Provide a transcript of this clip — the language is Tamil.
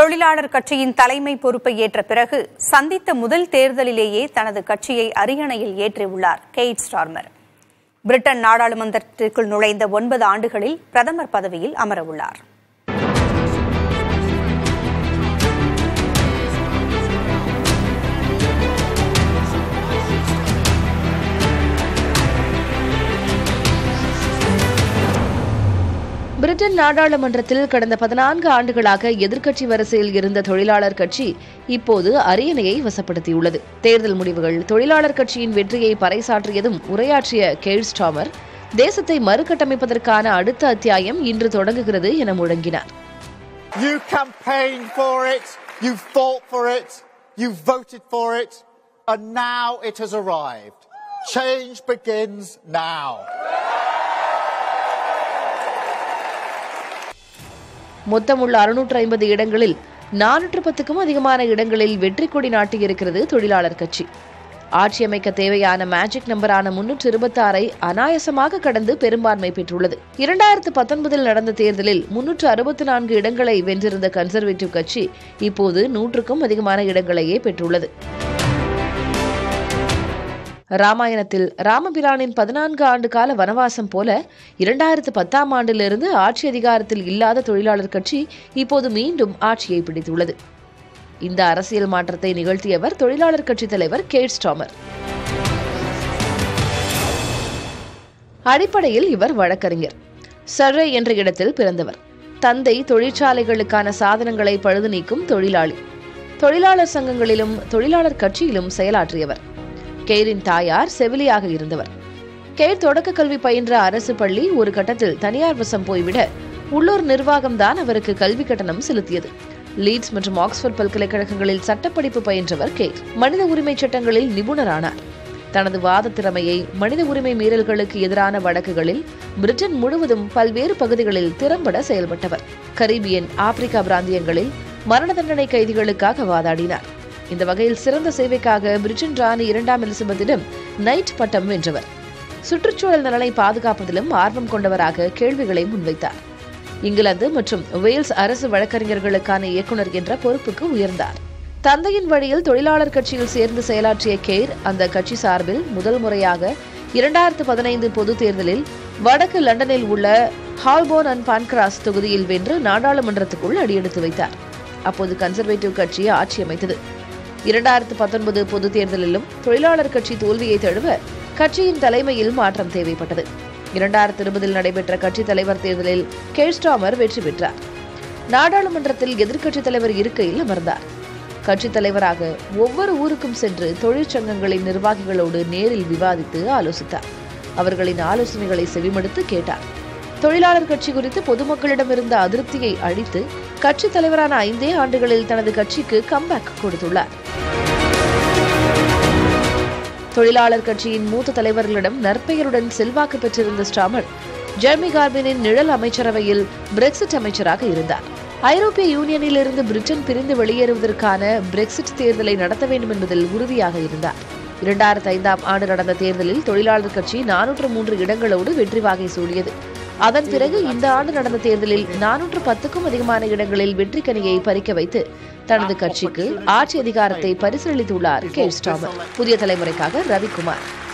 தொழிலாளர் கட்சியின் தலைமை பொறுப்பை ஏற்ற பிறகு சந்தித்த முதல் தேர்தலிலேயே தனது கட்சியை அரியணையில் ஏற்றியுள்ளார் கெய்ட் ஸ்டார்மர் பிரிட்டன் நாடாளுமன்றத்திற்குள் நுழைந்த ஒன்பது ஆண்டுகளில் பிரதமர் பதவியில் அமரவுள்ளார் பிரிட்டன் நாடாளுமன்றத்தில் கடந்த பதினான்கு ஆண்டுகளாக எதிர்க்கட்சி வரிசையில் இருந்த தொழிலாளர் கட்சி இப்போது அரியணையை வசப்படுத்தியுள்ளது தேர்தல் முடிவுகள் தொழிலாளர் கட்சியின் வெற்றியை பறைசாற்றியதும் உரையாற்றிய கெய்ட் ஸ்டாமர் தேசத்தை மறுகட்டமைப்பதற்கான அடுத்த அத்தியாயம் இன்று தொடங்குகிறது என முழங்கினார் You campaigned for it, you fought for it, you voted for it, and now it has arrived. Change begins now. மொத்தமுள்ள அறுநூற்று ஐம்பது இடங்களில் நானூற்று பத்துக்கும் அதிகமான இடங்களில் வெற்றி கொடி நாட்டியிருக்கிறது தொழிலாளர் கட்சி ஆட்சி அமைக்க தேவையான மேஜிக் நம்பரான முன்னூற்று இருபத்தி ஆறை அனாயசமாக கடந்து பெரும்பான்மை பெற்றுள்ளது இரண்டாயிரத்து பத்தொன்பதில் நடந்த தேர்தலில் முன்னூற்று அறுபத்தி நான்கு இடங்களை வென்றிருந்த கன்சர்வேட்டிவ் கட்சி இப்போது நூற்றுக்கும் அதிகமான இடங்களையே பெற்றுள்ளது ராமாயணத்தில் ராமபிரானின் பதினான்கு ஆண்டு கால வனவாசம் போல இரண்டாயிரத்து பத்தாம் ஆண்டிலிருந்து ஆட்சி அதிகாரத்தில் இல்லாத தொழிலாளர் கட்சி இப்போது மீண்டும் ஆட்சியை பிடித்துள்ளது இந்த அரசியல் மாற்றத்தை நிகழ்த்தியவர் தொழிலாளர் கட்சித் தலைவர் கேட் ஸ்டாமர் அடிப்படையில் இவர் வழக்கறிஞர் சர்ரே என்ற இடத்தில் பிறந்தவர் தந்தை தொழிற்சாலைகளுக்கான சாதனங்களை பழுது நீக்கும் தொழிலாளி தொழிலாளர் சங்கங்களிலும் தொழிலாளர் கட்சியிலும் செயலாற்றியவர் கெய்ரின் தாயார் செவிலியாக இருந்தவர் கெய்ர் தொடக்க கல்வி பயின்ற அரசு பள்ளி ஒரு கட்டத்தில் தனியார் வசம் போய்விட உள்ளூர் நிர்வாகம்தான் அவருக்கு கல்வி கட்டணம் செலுத்தியது லீட்ஸ் மற்றும் ஆக்ஸ்போர்ட் பல்கலைக்கழகங்களில் சட்டப்படிப்பு பயின்றவர் கெய்ர் மனித உரிமை சட்டங்களில் நிபுணரானார் தனது வாத திறமையை மனித உரிமை மீறல்களுக்கு எதிரான வழக்குகளில் பிரிட்டன் முழுவதும் பல்வேறு பகுதிகளில் திறம்பட செயல்பட்டவர் கரீபியன் ஆப்பிரிக்கா பிராந்தியங்களில் மரண தண்டனை கைதிகளுக்காக வாதாடினார் இந்த வகையில் சிறந்த சேவைக்காக பிரிட்டன் ராணி இரண்டாம் எலிசபெத்திடம் நைட் பட்டம் வென்றவர் சுற்றுச்சூழல் நலனை பாதுகாப்பதிலும் ஆர்வம் கொண்டவராக கேள்விகளை முன்வைத்தார் இங்கிலாந்து மற்றும் வேல்ஸ் அரசு வழக்கறிஞர்களுக்கான இயக்குநர் என்ற பொறுப்புக்கு உயர்ந்தார் தந்தையின் வழியில் தொழிலாளர் கட்சியில் சேர்ந்து செயலாற்றிய கேர் அந்த கட்சி சார்பில் முதல் முறையாக இரண்டாயிரத்து பதினைந்து பொது தேர்தலில் வடக்கு லண்டனில் உள்ள ஹால்போன் அண்ட் பான்கிராஸ் தொகுதியில் வென்று நாடாளுமன்றத்துக்குள் அடியெடுத்து வைத்தார் அப்போது கன்சர்வேட்டிவ் கட்சி ஆட்சி அமைத்தது இரண்டாயிரத்து பத்தொன்பது பொது தேர்தலிலும் தொழிலாளர் கட்சி தோல்வியை தழுவ கட்சியின் தலைமையில் மாற்றம் தேவைப்பட்டது இரண்டாயிரத்து இருபதில் நடைபெற்ற கட்சித் தலைவர் தேர்தலில் கேஸ்டாமர் வெற்றி பெற்றார் நாடாளுமன்றத்தில் எதிர்க்கட்சித் தலைவர் இருக்கையில் அமர்ந்தார் கட்சித் தலைவராக ஒவ்வொரு ஊருக்கும் சென்று தொழிற்சங்கங்களின் நிர்வாகிகளோடு நேரில் விவாதித்து ஆலோசித்தார் அவர்களின் ஆலோசனைகளை செவிமடுத்து கேட்டார் தொழிலாளர் கட்சி குறித்து பொதுமக்களிடம் இருந்த அதிருப்தியை அழித்து கட்சித் தலைவரான ஐந்தே ஆண்டுகளில் தனது கட்சிக்கு கம்பேக் கொடுத்துள்ளார் தொழிலாளர் கட்சியின் மூத்த தலைவர்களிடம் நற்பெயருடன் செல்வாக்கு பெற்றிருந்த ஸ்டாமர் ஜெர்மி கார்பினின் நிழல் அமைச்சரவையில் பிரெக்சிட் அமைச்சராக இருந்தார் ஐரோப்பிய யூனியனில் இருந்து பிரிட்டன் பிரிந்து வெளியேறுவதற்கான பிரெக்சிட் தேர்தலை நடத்த வேண்டும் என்பதில் உறுதியாக இருந்தார் இரண்டாயிரத்தி ஐந்தாம் ஆண்டு நடந்த தேர்தலில் தொழிலாளர் கட்சி நானூற்று மூன்று இடங்களோடு வெற்றி வாகை சூடியது அதன் பிறகு இந்த ஆண்டு நடந்த தேர்தலில் நானூற்று பத்துக்கும் அதிகமான இடங்களில் வெற்றி கனியை பறிக்க வைத்து தனது கட்சிக்கு ஆட்சி அதிகாரத்தை பரிசீலித்துள்ளார் கே ஸ்டாமர் புதிய தலைமுறைக்காக ரவிக்குமார்